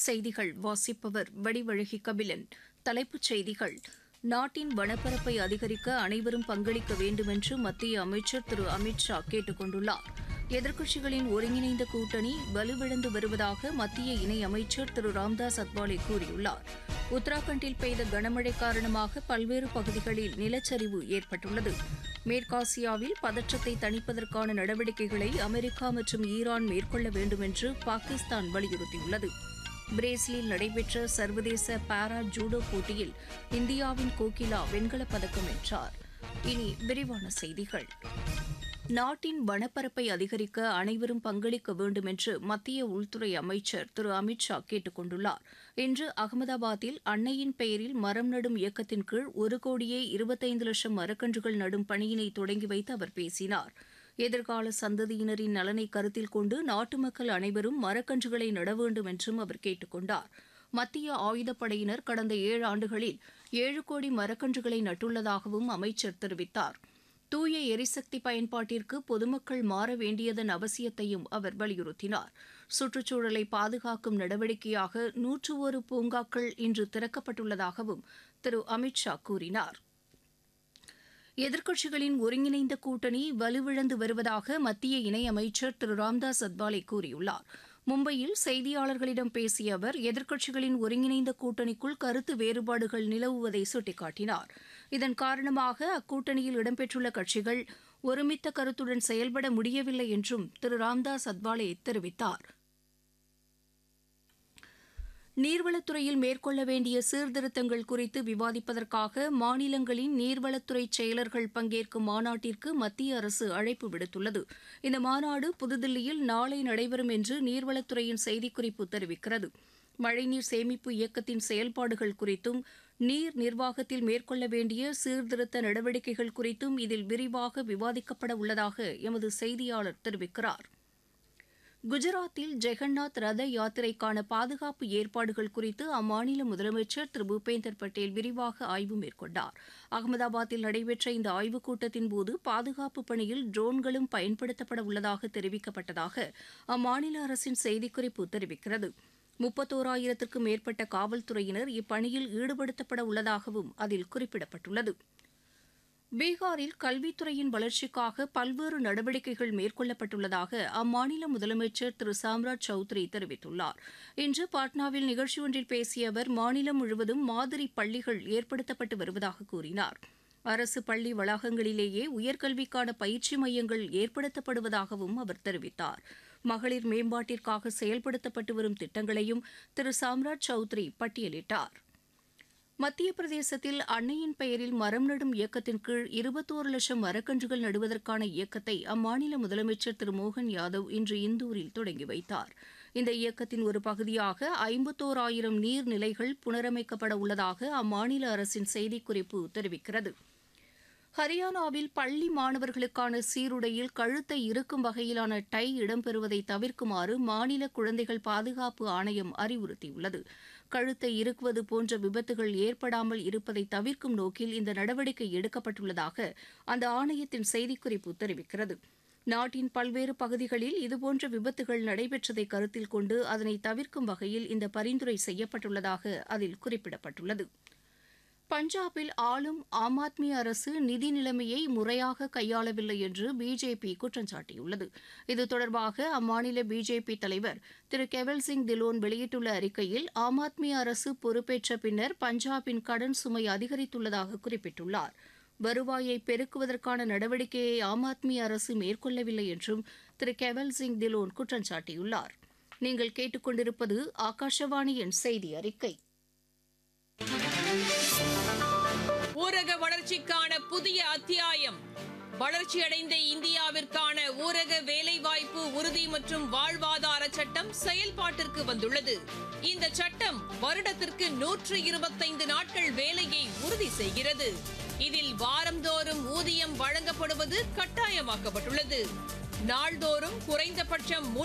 செய்திகள் வாசிப்பவர் வடிவழகி கபிலன் தலைப்புச் செய்திகள் நாட்டின் வனப்பரப்பை அதிகரிக்க அனைவரும் பங்களிக்க வேண்டுமென்று மத்திய அமைச்சர் திரு அமித் ஷா கேட்டுக் கொண்டுள்ளார் எதிர்க்கட்சிகளின் ஒருங்கிணைந்த கூட்டணி வலுவிழந்து வருவதாக மத்திய இணையமைச்சர் திரு ராம்தாஸ் அத்வாலே கூறியுள்ளார் உத்தராகண்டில் பெய்த கனமழை காரணமாக பல்வேறு பகுதிகளில் நிலச்சரிவு ஏற்பட்டுள்ளது மேற்காசியாவில் பதற்றத்தை தணிப்பதற்கான நடவடிக்கைகளை அமெரிக்கா மற்றும் ஈரான் மேற்கொள்ள வேண்டும் என்று பாகிஸ்தான் வலியுறுத்தியுள்ளது பிரேசிலில் நடைபெற்ற சர்வதேச பாரா ஜூடோ போட்டியில் இந்தியாவின் கோகிலா வெண்கலப் பதக்கம் வென்றார் இனி விரிவான செய்திகள் நாட்டின் வனப்பரப்பை அதிகரிக்க அனைவரும் பங்களிக்க வேண்டும் என்று மத்திய உள்துறை அமைச்சர் திரு அமித் ஷா கேட்டுக் கொண்டுள்ளார் இன்று அகமதாபாத்தில் அன்னையின் பெயரில் மரம் நடும் இயக்கத்தின் கீழ் ஒரு கோடியே இருபத்தைந்து லட்சம் மரக்கன்றுகள் நடும் பணியினை தொடங்கி வைத்து அவர் பேசினார் எதிர்கால சந்ததியினரின் நலனை கருத்தில் கொண்டு நாட்டு மக்கள் அனைவரும் மரக்கன்றுகளை நட வேண்டும் என்றும் அவர் கேட்டுக் கொண்டார் மத்திய ஆயுதப்படையினர் கடந்த ஏழு ஆண்டுகளில் ஏழு கோடி மரக்கன்றுகளை நட்டுள்ளதாகவும் அமைச்சர் தெரிவித்தார் தூய எரிசக்தி பயன்பாட்டிற்கு பொதுமக்கள் மாற வேண்டியதன் அவசியத்தையும் அவர் வலியுறுத்தினார் சுற்றுச்சூழலை பாதுகாக்கும் நடவடிக்கையாக நூற்று ஒரு பூங்காக்கள் இன்று திறக்கப்பட்டுள்ளதாகவும் திரு அமித் ஷா கூறினார் எதிர்க்கட்சிகளின் ஒருங்கிணைந்த கூட்டணி வலுவிழந்து வருவதாக மத்திய இணையமைச்சர் திரு ராம்தாஸ் அத்வாலே கூறியுள்ளார் மும்பையில் செய்தியாளர்களிடம் பேசிய அவர் எதிர்க்கட்சிகளின் ஒருங்கிணைந்த கூட்டணிக்குள் கருத்து வேறுபாடுகள் நிலவுவதை சுட்டிக்காட்டினார் இதன் காரணமாக அக்கூட்டணியில் இடம்பெற்றுள்ள கட்சிகள் ஒருமித்த கருத்துடன் செயல்பட முடியவில்லை என்றும் திரு ராம்தாஸ் அத்வாலே தெரிவித்தார் நீர்வளத்துறையில் மேற்கொள்ள வேண்டிய சீர்திருத்தங்கள் குறித்து விவாதிப்பதற்காக மாநிலங்களின் நீர்வளத்துறை செயலர்கள் பங்கேற்கும் மாநாட்டிற்கு மத்திய அரசு அழைப்பு விடுத்துள்ளது இந்த மாநாடு புதுதில்லியில் நாளை நடைபெறும் என்று நீர்வளத்துறையின் செய்திக்குறிப்பு தெரிவிக்கிறது மழைநீர் சேமிப்பு இயக்கத்தின் செயல்பாடுகள் குறித்தும் நீர் நிர்வாகத்தில் மேற்கொள்ள வேண்டிய சீர்திருத்த நடவடிக்கைகள் குறித்தும் இதில் விரிவாக விவாதிக்கப்பட உள்ளதாக எமது செய்தியாளர் தெரிவிக்கிறார் குஜராத்தில் ஜெகநாத் ரத யாத்திரைக்கான பாதுகாப்பு ஏற்பாடுகள் குறித்து அம்மாநில முதலமைச்சர் திரு பூபேந்தர் பட்டேல் விரிவாக ஆய்வு மேற்கொண்டார் அகமதாபாத்தில் நடைபெற்ற இந்த ஆய்வுக் கூட்டத்தின் போது பாதுகாப்பு பணியில் ட்ரோன்களும் பயன்படுத்தப்பட உள்ளதாக தெரிவிக்கப்பட்டதாக அம்மாநில அரசின் செய்திக்குறிப்பு தெரிவிக்கிறது முப்பத்தோராயிரத்திற்கும் மேற்பட்ட காவல்துறையினர் இப்பணியில் ஈடுபடுத்தப்பட உள்ளதாகவும் அதில் குறிப்பிடப்பட்டுள்ளது பீகாரில் கல்வித்துறையின் வளர்ச்சிக்காக பல்வேறு நடவடிக்கைகள் மேற்கொள்ளப்பட்டுள்ளதாக அம்மாநில முதலமைச்சர் திரு சாம்ராஜ் சௌத்ரி தெரிவித்துள்ளார் இன்று பாட்னாவில் நிகழ்ச்சி ஒன்றில் பேசிய அவர் மாநிலம் முழுவதும் மாதிரி பள்ளிகள் ஏற்படுத்தப்பட்டு வருவதாக கூறினார் அரசு பள்ளி வளாகங்களிலேயே உயர்கல்விக்கான பயிற்சி மையங்கள் ஏற்படுத்தப்படுவதாகவும் அவர் தெரிவித்தார் மகளிர் மேம்பாட்டிற்காக செயல்படுத்தப்பட்டு வரும் திட்டங்களையும் திரு சாம்ராஜ் சௌத்ரி பட்டியலிட்டார் மத்திய பிரதேசத்தில் அன்னையின் பெயரில் மரம் நடும் இயக்கத்தின் கீழ் இருபத்தோரு லட்சம் மரக்கன்றுகள் நடுவதற்கான இயக்கத்தை அம்மாநில முதலமைச்சர் திரு மோகன் யாதவ் இன்று இந்தூரில் தொடங்கி வைத்தார் இந்த இயக்கத்தின் ஒரு பகுதியாக ஐம்பத்தோராயிரம் நீர்நிலைகள் புனரமைக்கப்பட உள்ளதாக அம்மாநில அரசின் செய்திக்குறிப்பு தெரிவிக்கிறது ஹரியானாவில் பள்ளி மாணவர்களுக்கான சீருடையில் கழுத்தை இருக்கும் வகையிலான டை இடம்பெறுவதை தவிர்க்குமாறு மாநில குழந்தைகள் பாதுகாப்பு ஆணையம் அறிவுறுத்தியுள்ளது கழுத்தை இறுக்குவது போன்ற விபத்துகள் ஏற்படாமல் இருப்பதை தவிர்க்கும் நோக்கில் இந்த நடவடிக்கை எடுக்கப்பட்டுள்ளதாக அந்த ஆணையத்தின் செய்திக்குறிப்பு தெரிவிக்கிறது நாட்டின் பல்வேறு பகுதிகளில் இதுபோன்ற விபத்துகள் நடைபெற்றதை கருத்தில் கொண்டு அதனை தவிர்க்கும் வகையில் இந்த பரிந்துரை செய்யப்பட்டுள்ளதாக அதில் குறிப்பிடப்பட்டுள்ளது பஞ்சாபில் ஆளும் ஆம் ஆத்மி அரசு நிதி நிலைமையை முறையாக கையாளவில்லை என்று பிஜேபி குற்றம் சாட்டியுள்ளது இது தொடர்பாக அம்மாநில பிஜேபி தலைவர் திரு கெவல் சிங் திலோன் வெளியிட்டுள்ள அறிக்கையில் ஆம் ஆத்மி அரசு பொறுப்பேற்ற பின்னர் பஞ்சாபின் கடன் சுமை அதிகரித்துள்ளதாக குறிப்பிட்டுள்ளார் வருவாயை பெருக்குவதற்கான நடவடிக்கையை ஆம் ஆத்மி அரசு மேற்கொள்ளவில்லை என்றும் திரு கெவல் சிங் திலோன் குற்றம் சாட்டியுள்ளார் நீங்கள் கேட்டுக்கொண்டிருப்பது ஆகாஷவாணியின் செய்தி அறிக்கை ஊரக வளர்ச்சிக்கான புதிய அத்தியாயம் வளர்ச்சியடைந்த இந்தியாவிற்கான ஊரக வேலைவாய்ப்பு உறுதி மற்றும் வாழ்வாதார சட்டம் செயல்பாட்டிற்கு வந்துள்ளது இந்த சட்டம் வருடத்திற்கு நூற்று இருபத்தைந்து நாட்கள் வேலையை உறுதி செய்கிறது இதில் வாரந்தோறும் ஊதியம் வழங்கப்படுவது கட்டாயமாக்கப்பட்டுள்ளது நாள்தோறும் குறைந்தபட்சம்